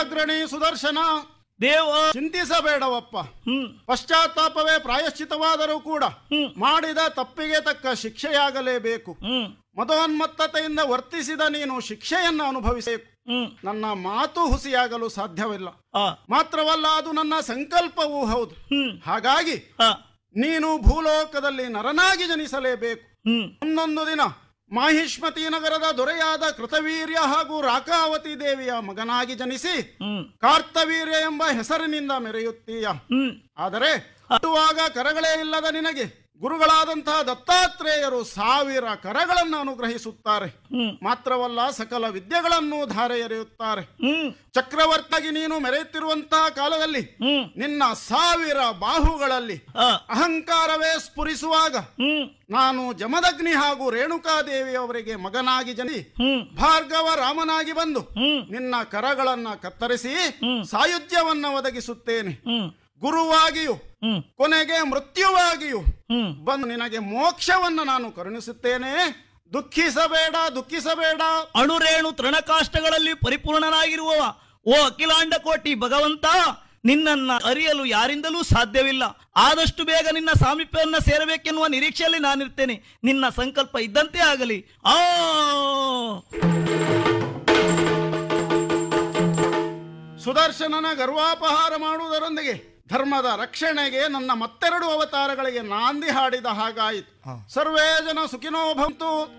ಅಗ್ರಣಿ ಸುದರ್ಶನ ದೇವ ಚಿಂತಿಸಬೇಡವಪ್ಪ ಹ್ಮ್ ಪಶ್ಚಾತ್ತಾಪವೇ ಪ್ರಾಯಶ್ಚಿತವಾದರೂ ಕೂಡ ಹ್ಮ್. ಮಾಡಿದ ತಪ್ಪಿಗೆ ತಕ್ಕ ಶಿಕ್ಷೆಯಾಗಲೇಬೇಕು ಹ್ಮ್ ಮದೋನ್ಮತ್ತತೆಯಿಂದ ವರ್ತಿಸಿದ ನೀನು ಶಿಕ್ಷೆಯನ್ನು ಅನುಭವಿಸಬೇಕು ಹ್ಮ್ ನನ್ನ ಮಾತು ಹುಸಿಯಾಗಲು ಸಾಧ್ಯವಿಲ್ಲ ಆ ಮಾತ್ರವಲ್ಲ ಅದು ನನ್ನ ಸಂಕಲ್ಪವೂ ಹೌದು ಹ್ಮ್ ಹಾಗಾಗಿ ಆ ನೀನು ಭೂಲೋಕದಲ್ಲಿ ನರನಾಗಿ ಜನಿಸಲೇಬೇಕು ಹ್ಮ್ ಒಂದೊಂದು ದಿನ ಮಾಹಿಷ್ಮತಿ ನಗರದ ದೊರೆಯಾದ ಕೃತವೀರ್ಯ ಹಾಗೂ ರಾಕಾವತಿ ದೇವಿಯ ಮಗನಾಗಿ ಜನಿಸಿ ಹ್ಮ್ ಕಾರ್ತವೀರ್ಯ ಎಂಬ ಹೆಸರಿನಿಂದ ಮೆರೆಯುತ್ತೀಯ ಹ್ಮ್ ಆದರೆ ಹುಟ್ಟುವಾಗ ಕರಗಳೇ ಇಲ್ಲದ ನಿನಗೆ ಗುರುಗಳಾದಂತಹ ದತ್ತಾತ್ರೇಯರು ಸಾವಿರ ಕರಗಳನ್ನು ಅನುಗ್ರಹಿಸುತ್ತಾರೆ ಹ್ಮ್ ಮಾತ್ರವಲ್ಲ ಸಕಲ ವಿದ್ಯೆಗಳನ್ನು ಧಾರೆ ಎರೆಯುತ್ತಾರೆ ಹ್ಮ್ ಚಕ್ರವರ್ತಿಯಾಗಿ ನೀನು ಮೆರೆಯುತ್ತಿರುವಂತಹ ಕಾಲದಲ್ಲಿ ಹ್ಮ್ ನಿನ್ನ ಸಾವಿರ ಬಾಹುಗಳಲ್ಲಿ ಆ ಅಹಂಕಾರವೇ ಸ್ಫುರಿಸುವಾಗ ಹ್ಮ್ ನಾನು ಜಮದಗ್ನಿ ಹಾಗೂ ರೇಣುಕಾದೇವಿಯವರಿಗೆ ಮಗನಾಗಿ ಜನಿ ಹ್ಮ್ ಭಾರ್ಗವ ರಾಮನಾಗಿ ಬಂದು ಹ್ಮ್ ನಿನ್ನ ಕರಗಳನ್ನ ಕತ್ತರಿಸಿ ಹ್ಮ್. ಸಾಯುಜ್ಯವನ್ನ ಒದಗಿಸುತ್ತೇನೆ ಹ್ಮ್ ಗುರುವಾಗಿಯೂ ಹ್ಮ್ ಕೊನೆಗೆ ಮೃತ್ಯುವಾಗಿಯೂ ಹ್ಮ್ ಬಂದು ನಿನಗೆ ಮೋಕ್ಷವನ್ನು ನಾನು ಕರುಣಿಸುತ್ತೇನೆ ದುಃಖಿಸಬೇಡ ದುಃಖಿಸಬೇಡ ಅಣುರೇಣು ತೃಣಕಾಷ್ಟಗಳಲ್ಲಿ ಪರಿಪೂರ್ಣನಾಗಿರುವವ ಓ ಅಖಿಲಾಂಡ ಕೋಟಿ ಭಗವಂತ ನಿನ್ನನ್ನ ಅರಿಯಲು ಯಾರಿಂದಲೂ ಸಾಧ್ಯವಿಲ್ಲ ಆದಷ್ಟು ಬೇಗ ನಿನ್ನ ಸಾಮೀಪ್ಯವನ್ನ ಸೇರಬೇಕೆನ್ನುವ ನಿರೀಕ್ಷೆಯಲ್ಲಿ ನಾನಿರ್ತೇನೆ ನಿನ್ನ ಸಂಕಲ್ಪ ಇದ್ದಂತೆ ಆಗಲಿ ಆ ಸುದರ್ಶನನ ಗರ್ವಾಪಹಾರ ಮಾಡುವುದರೊಂದಿಗೆ ಧರ್ಮದ ರಕ್ಷಣೆಗೆ ನನ್ನ ಮತ್ತೆರಡು ಅವತಾರಗಳಿಗೆ ನಾಂದಿ ಹಾಡಿದ ಹಾಗಾಯಿತು ಸರ್ವೇ ಜನ ಸುಖಿನೋ ಭವಂತು